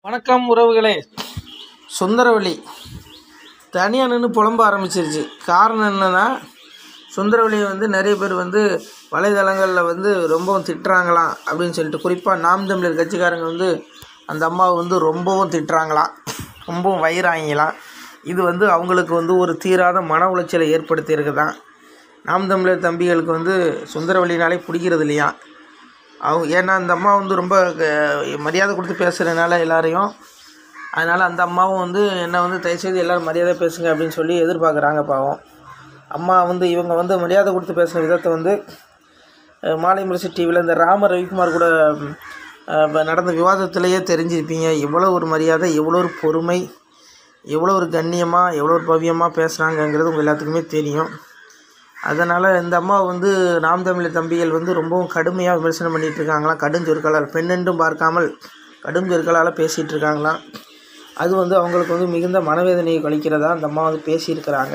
வணக்கம் உறவுகளே சுந்தரவள்ளி தனியாக நின்று புலம்ப ஆரம்பிச்சிருச்சு காரணம் என்னென்னா சுந்தரவள்ளியை வந்து நிறைய பேர் வந்து வலைதளங்களில் வந்து ரொம்பவும் திட்டுறாங்களாம் அப்படின்னு சொல்லிட்டு குறிப்பாக நாம் தமிழர் கட்சிக்காரங்க வந்து அந்த அம்மாவை வந்து ரொம்பவும் திட்டுறாங்களாம் ரொம்பவும் வயிறாங்களாம் இது வந்து அவங்களுக்கு வந்து ஒரு தீராத மன உளைச்சலை ஏற்படுத்தியிருக்குதான் நாம் தமிழர் தம்பிகளுக்கு வந்து சுந்தரவள்ளினாலே பிடிக்கிறது இல்லையா அவங்க ஏன்னா அந்த அம்மா வந்து ரொம்ப க- மரியாதை கொடுத்து பேசுகிறதுனால எல்லாரையும் அதனால் அந்த அம்மாவும் வந்து என்னை வந்து தயவுசெய்து எல்லோரும் மரியாதை பேசுங்க அப்படின்னு சொல்லி எதிர்பார்க்குறாங்க பாவம் அம்மா வந்து இவங்க வந்து மரியாதை கொடுத்து பேசுகிற விதத்தை வந்து அஹ், மாலை முரசு டிவியில் இந்த ராம ரவிக்குமார் கூட ம், அஹ், ப- நடந்த விவாதத்திலேயே தெரிஞ்சிருப்பீங்க எவ்வளோ ஒரு மரியாதை எவ்வளோ ஒரு பொறுமை எவ்வளோ ஒரு கண்ணியமாக எவ்வளோ ஒரு பவ்யமாக பேசுகிறாங்கங்கிறது உங்கள் எல்லாத்துக்குமே தெரியும் அதனால் இந்த அம்மா வந்து நாம் தமிழர் தம்பிகள் வந்து ரொம்பவும் கடுமையாக விமர்சனம் பண்ணிகிட்டு இருக்காங்களாம் கடும் சொற்களால் பெண்ணென்றும் பார்க்காமல் கடும் சொற்களால் பேசிகிட்டு இருக்காங்களாம் அது வந்து அவங்களுக்கு வந்து மிகுந்த மனவேதனையை கழிக்கிறதா அந்த அம்மா வந்து பேசியிருக்கிறாங்க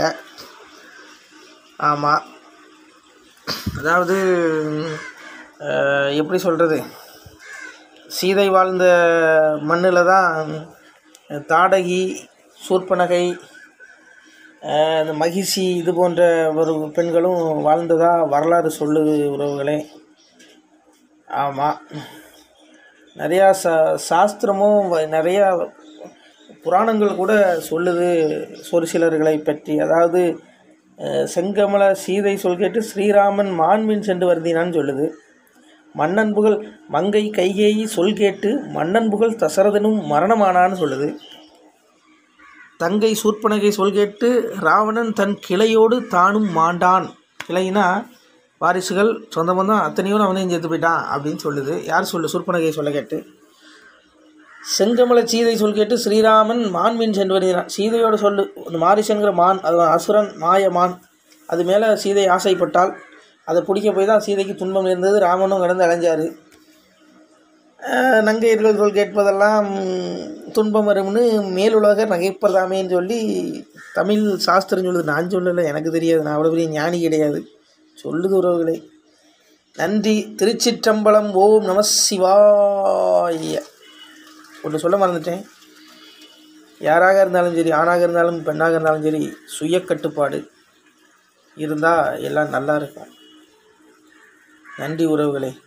ஆமாம் அதாவது அஹ், எப்படி சொல்கிறது சீதை வாழ்ந்த மண்ணில் தான் தாடகி சூர்பனகை அஹ் இந்த மகிஷி இது போன்ற ஒரு பெண்களும் வாழ்ந்ததா வரலாறு சொல்லுது உறவுகளே ஆமாம் நிறையா சா சாஸ்திரமும் வ- நிறையா புராணங்கள் கூட சொல்லுது ஒரு சிலர்களை பற்றி அதாவது அஹ், செங்கமல சீதை சொல் கேட்டு ஸ்ரீராமன் மான்மீன் சென்று வருந்தினான்னு சொல்லுது மன்னன் புகழ் மங்கை கைகேயி சொல் கேட்டு மன்னன் புகழ் தசரதனும் மரணமானான்னு சொல்லுது தங்கை சூர்பனகை சொல் கேட்டு ராவணன் தன் கிளையோடு தானும் மாண்டான் கிளைனா வாரிசுகள் சொந்த பந்தம் அத்தனையோடு அவனையும் செத்து போயிட்டான் அப்படின்னு சொல்லுது யார் சொல்லு சூர்பனகை சொல்ல கேட்டு செங்கமல சீதை சொல் கேட்டு ஸ்ரீராமன் மான்மீன் சென்று வருகிறான் சீதையோட சொல்லு ஒரு மாரிசன்கிற மான் அது அசுரன் மாய மான் அது மேலே சீதை ஆசைப்பட்டால் அதை பிடிக்க போய் தான் சீதைக்கு துன்பம் இருந்தது ராமனும் கடந்து அலைஞ்சார் நங்கையர்கள் சொல் கேட்பதெல்லாம் துன்பம் வரும்னு மேலுலக நகைப்பதாமேன்னு சொல்லி தமிழ் சாஸ்திரம் சொல்லுது நான் சொல்லலை எனக்கு தெரியாது நான் அவ்வளோ பெரிய ஞானி கிடையாது சொல்லுது உறவுகளே நன்றி திருச்சிற்றம்பலம் ஓம் நம சிவாய ஒன்று சொல்ல மறந்துட்டேன் யாராக இருந்தாலும் சரி ஆணாக இருந்தாலும் பெண்ணாக இருந்தாலும் சரி சுய கட்டுப்பாடு இருந்தால் எல்லாம் நல்லா இருக்கும் நன்றி உறவுகளே